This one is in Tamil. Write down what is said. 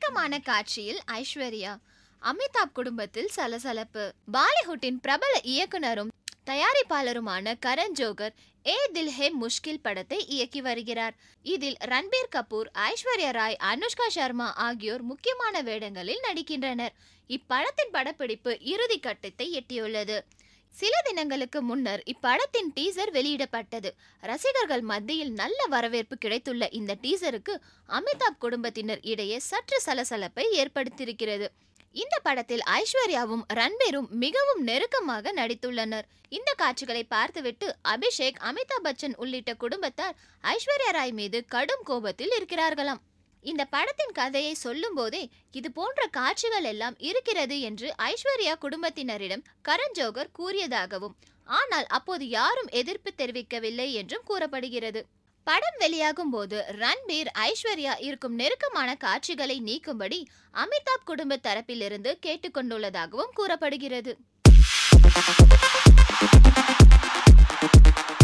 நெருக்கமான காட்சியில் ஐஸ்வர்யா அமிதாப் குடும்பத்தில் சலசலப்பு பாலிவுட்டின் பிரபல இயக்குனரும் தயாரிப்பாளருமான கரண் ஜோகர் ஏ தில் ஹே முஷ்கில் படத்தை இயக்கி வருகிறார் இதில் ரன்பீர் கபூர் ஐஸ்வர்யா ராய் அனுஷ்கா சர்மா ஆகியோர் முக்கியமான வேடங்களில் நடிக்கின்றனர் இப்படத்தின் படப்பிடிப்பு இறுதி கட்டத்தை எட்டியுள்ளது சில தினங்களுக்கு முன்னர் இப்படத்தின் டீசர் வெளியிடப்பட்டது ரசிகர்கள் மத்தியில் நல்ல வரவேற்பு கிடைத்துள்ள இந்த டீசருக்கு அமிதாப் குடும்பத்தினர் இடையே சற்று சலசலப்பை ஏற்படுத்தியிருக்கிறது இந்த படத்தில் ஐஸ்வர்யாவும் ரன்பீரும் மிகவும் நெருக்கமாக நடித்துள்ளனர் இந்த காட்சிகளை பார்த்துவிட்டு அபிஷேக் அமிதாப் பச்சன் உள்ளிட்ட குடும்பத்தார் ஐஸ்வர்யா ராய் மீது கடும் கோபத்தில் இருக்கிறார்களாம் இந்த படத்தின் கதையை சொல்லும் போதே இது போன்ற காட்சிகள் எல்லாம் இருக்கிறது என்று ஐஸ்வர்யா குடும்பத்தினரிடம் கரண் ஜோகர் கூறியதாகவும் ஆனால் அப்போது யாரும் எதிர்ப்பு தெரிவிக்கவில்லை என்றும் கூறப்படுகிறது படம் வெளியாகும் போது ரன்பீர் ஐஸ்வர்யா இருக்கும் நெருக்கமான காட்சிகளை நீக்கும்படி அமிதாப் குடும்ப தரப்பிலிருந்து கேட்டுக்கொண்டுள்ளதாகவும் கூறப்படுகிறது